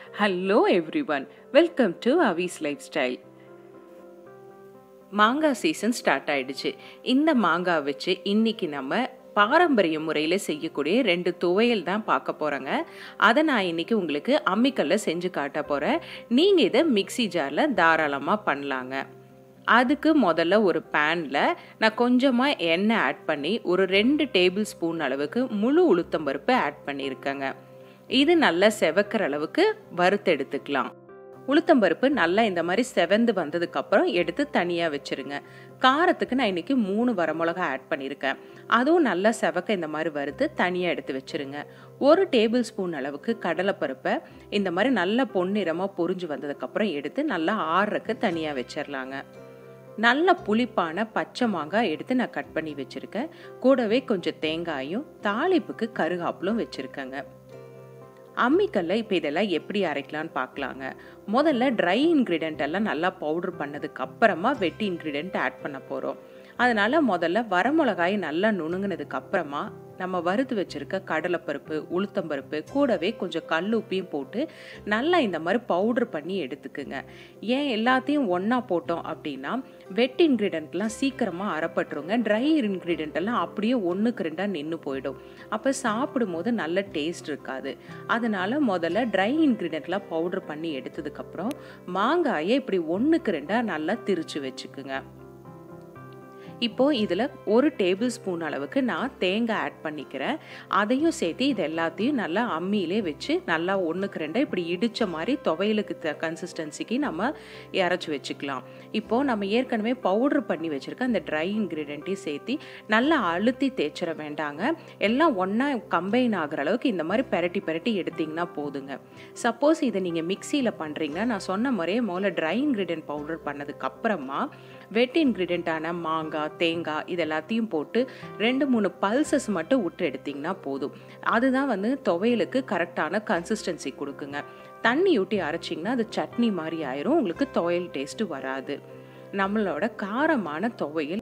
hello everyone welcome to அவிஸ் lifestyle மாங்காய் season start ஆயிடுச்சு இந்த மாங்காய் வச்சு இன்னைக்கு நம்ம பாரம்பரிய முறையில் செய்யக்கூடிய ரெண்டு துவையல் தான் பார்க்க போகிறோங்க அதை நான் இன்னைக்கு உங்களுக்கு அம்மிக்கல்ல செஞ்சு காட்ட போகிறேன் நீங்கள் இதை மிக்ஸி ஜாரில் தாராளமாக பண்ணலாங்க அதுக்கு முதல்ல ஒரு பேனில் நான் கொஞ்சமாக எண்ணெய் ஆட் பண்ணி ஒரு ரெண்டு டேபிள் ஸ்பூன் அளவுக்கு முழு உளுத்தம்பருப்பு ஆட் பண்ணியிருக்கேங்க இது நல்லா செவக்கிற அளவுக்கு வறுத்து எடுத்துக்கலாம் உளுத்தம்பருப்பு நல்லா இந்த மாதிரி செவந்து வந்ததுக்கப்புறம் எடுத்து தனியாக வச்சுருங்க காரத்துக்கு நான் இன்றைக்கி மூணு வரமிளகா ஆட் பண்ணியிருக்கேன் அதுவும் நல்லா செவக்க இந்த மாதிரி வறுத்து தனியாக எடுத்து வச்சுருங்க ஒரு டேபிள் ஸ்பூன் அளவுக்கு கடலைப்பருப்பை இந்த மாதிரி நல்லா பொன்னிறமாக பொரிஞ்சு வந்ததுக்கப்புறம் எடுத்து நல்லா ஆறுறக்கு தனியாக வச்சிடலாங்க நல்ல புளிப்பான பச்சை மாங்காய் எடுத்து நான் கட் பண்ணி வச்சுருக்கேன் கூடவே கொஞ்சம் தேங்காயும் தாளிப்புக்கு கருகாப்பிலும் வச்சுருக்கேங்க அம்மிக்கல்ல இப்போ இதெல்லாம் எப்படி அரைக்கலான்னு பார்க்கலாங்க முதல்ல ட்ரை இன்க்ரீடியண்ட் எல்லாம் நல்லா பவுடர் பண்ணதுக்கு அப்புறமா வெட்டி இன்க்ரீடியண்ட் ஆட் பண்ண போகிறோம் அதனால முதல்ல வரமிளகாய் நல்லா நுணுங்கினதுக்கு அப்புறமா நம்ம வறுத்து வச்சிருக்க கடலைப்பருப்பு உளுத்தம்பருப்பு கூடவே கொஞ்சம் கல் உப்பையும் போட்டு நல்லா இந்த மாதிரி பவுடர் பண்ணி எடுத்துக்குங்க ஏன் எல்லாத்தையும் ஒன்றா போட்டோம் அப்படின்னா வெட் இன்க்ரீடியண்ட்லாம் சீக்கிரமாக அறப்பட்டுருங்க ட்ரை இன்க்ரீடியண்ட் எல்லாம் அப்படியே ஒன்றுக்கு ரெண்டாக நின்று போயிடும் அப்போ சாப்பிடும்போது நல்ல டேஸ்ட் இருக்காது அதனால முதல்ல ட்ரை இன்க்ரீடியண்ட்லாம் பவுடர் பண்ணி எடுத்ததுக்கப்புறம் மாங்காயை இப்படி ஒன்றுக்கு ரெண்டாக நல்லா திரிச்சு வச்சுக்குங்க இப்போ இதில் ஒரு டேபிள் ஸ்பூன் அளவுக்கு நான் தேங்காய் ஆட் பண்ணிக்கிறேன் அதையும் சேர்த்து இது எல்லாத்தையும் நல்லா அம்மியிலே வச்சு நல்லா ஒன்றுக்கு ரெண்டாக இப்படி இடித்த மாதிரி துவையலுக்கு த கன்சிஸ்டன்சிக்கு நம்ம இறச்சி வச்சுக்கலாம் இப்போது நம்ம ஏற்கனவே பவுட்ரு பண்ணி வச்சுருக்க அந்த ட்ரை இன்க்ரீடியண்ட்டையும் சேர்த்து நல்லா அழுத்தி தேய்ச்சிட வேண்டாங்க எல்லாம் ஒன்றா கம்பைன் ஆகிற அளவுக்கு இந்த மாதிரி பெரட்டி பெரட்டி எடுத்திங்கன்னா போதுங்க சப்போஸ் இதை நீங்கள் மிக்சியில் பண்ணுறீங்கன்னா நான் சொன்ன மாதிரியே முதல்ல ட்ரை இன்க்ரீடியன்ட் பவுடர் பண்ணதுக்கு அப்புறமா வெட் இன்க்ரீடியண்ட்டான மாங்காய் தேங்காய் இது எல்லாத்தையும் போட்டு ரெண்டு மூணு பல்சஸ் மட்டும் விட்டு எடுத்திங்கன்னா போதும் அதுதான் வந்து துவையலுக்கு கரெக்டான கன்சிஸ்டன்சி கொடுக்குங்க தண்ணி ஊட்டி அரைச்சிங்கன்னா அது சட்னி மாதிரி ஆயிரும் உங்களுக்கு துவையல் டேஸ்ட்டு வராது நம்மளோட காரமான துவையல்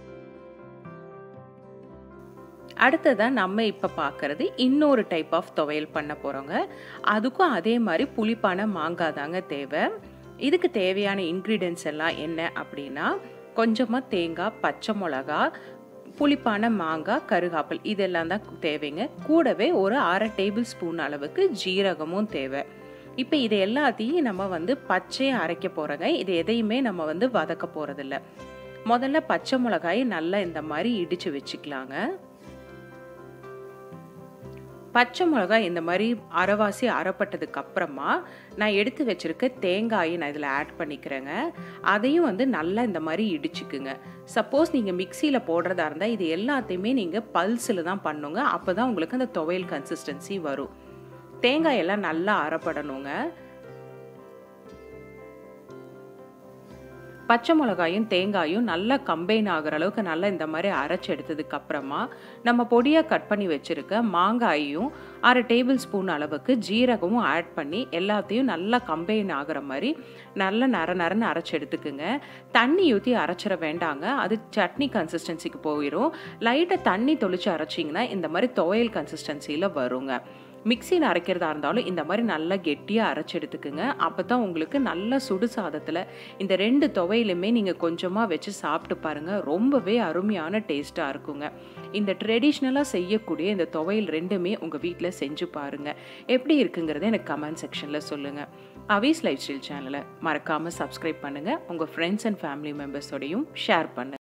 அடுத்ததான் நம்ம இப்போ பார்க்குறது இன்னொரு டைப் ஆஃப் துவையல் பண்ண போகிறோங்க அதுக்கும் அதே மாதிரி புளிப்பான மாங்காய் தாங்க தேவை இதுக்கு தேவையான இன்க்ரீடியன்ஸ் எல்லாம் என்ன அப்படின்னா கொஞ்சமாக தேங்காய் பச்சை மிளகா புளிப்பான மாங்காய் கருகாப்பில் இதெல்லாம் தான் தேவைங்க கூடவே ஒரு அரை டேபிள் ஸ்பூன் அளவுக்கு ஜீரகமும் தேவை இப்போ இது எல்லாத்தையும் நம்ம வந்து பச்சையை அரைக்க போகிறோங்க இது எதையுமே நம்ம வந்து வதக்க போகிறதில்ல முதல்ல பச்சை மிளகாயை நல்லா இந்த மாதிரி இடித்து வச்சுக்கலாங்க பச்சை மிளகாய் இந்த மாதிரி அரைவாசி அரைப்பட்டதுக்கு அப்புறமா நான் எடுத்து வச்சுருக்க தேங்காயை நான் இதில் ஆட் பண்ணிக்கிறேங்க அதையும் வந்து நல்லா இந்த மாதிரி இடிச்சுக்குங்க சப்போஸ் நீங்கள் மிக்சியில் போடுறதா இருந்தால் இது எல்லாத்தையுமே நீங்கள் பல்ஸில் தான் பண்ணுங்க அப்போ தான் உங்களுக்கு அந்த துவையல் கன்சிஸ்டன்சி வரும் தேங்காயெல்லாம் நல்லா அரைப்படணுங்க பச்சை மிளகாயும் தேங்காயும் நல்லா கம்பைன் ஆகிற அளவுக்கு நல்லா இந்த மாதிரி அரைச்சி எடுத்ததுக்கு அப்புறமா நம்ம பொடியாக கட் பண்ணி வச்சுருக்க மாங்காயையும் அரை டேபிள் ஸ்பூன் அளவுக்கு ஜீரகமும் ஆட் பண்ணி எல்லாத்தையும் நல்லா கம்பைன் ஆகிற மாதிரி நல்லா நர நரன்னு அரைச்சி எடுத்துக்குங்க தண்ணி ஊற்றி அரைச்சிட வேண்டாங்க அது சட்னி கன்சிஸ்டன்சிக்கு போயிடும் லைட்டாக தண்ணி தொளிச்சு அரைச்சிங்கன்னா இந்த மாதிரி துவையல் கன்சிஸ்டன்சியில் வருங்க மிக்சியில் அரைக்கிறதா இருந்தாலும் இந்த மாதிரி நல்லா கெட்டியாக அரைச்சி எடுத்துக்குங்க அப்போ தான் உங்களுக்கு நல்ல சுடு சாதத்தில் இந்த ரெண்டு துவையிலுமே நீங்கள் கொஞ்சமாக வச்சு சாப்பிட்டு பாருங்கள் ரொம்பவே அருமையான டேஸ்ட்டாக இருக்குங்க இந்த ட்ரெடிஷ்னலாக செய்யக்கூடிய இந்த துவையல் ரெண்டுமே உங்கள் வீட்டில் செஞ்சு பாருங்கள் எப்படி இருக்குங்கிறத எனக்கு கமெண்ட் செக்ஷனில் சொல்லுங்கள் அவிஸ் லைஃப் ஸ்டைல் சேனலை மறக்காமல் சப்ஸ்கிரைப் பண்ணுங்கள் உங்கள் ஃப்ரெண்ட்ஸ் அண்ட் ஃபேமிலி மெம்பர்ஸோடையும் ஷேர் பண்ணுங்கள்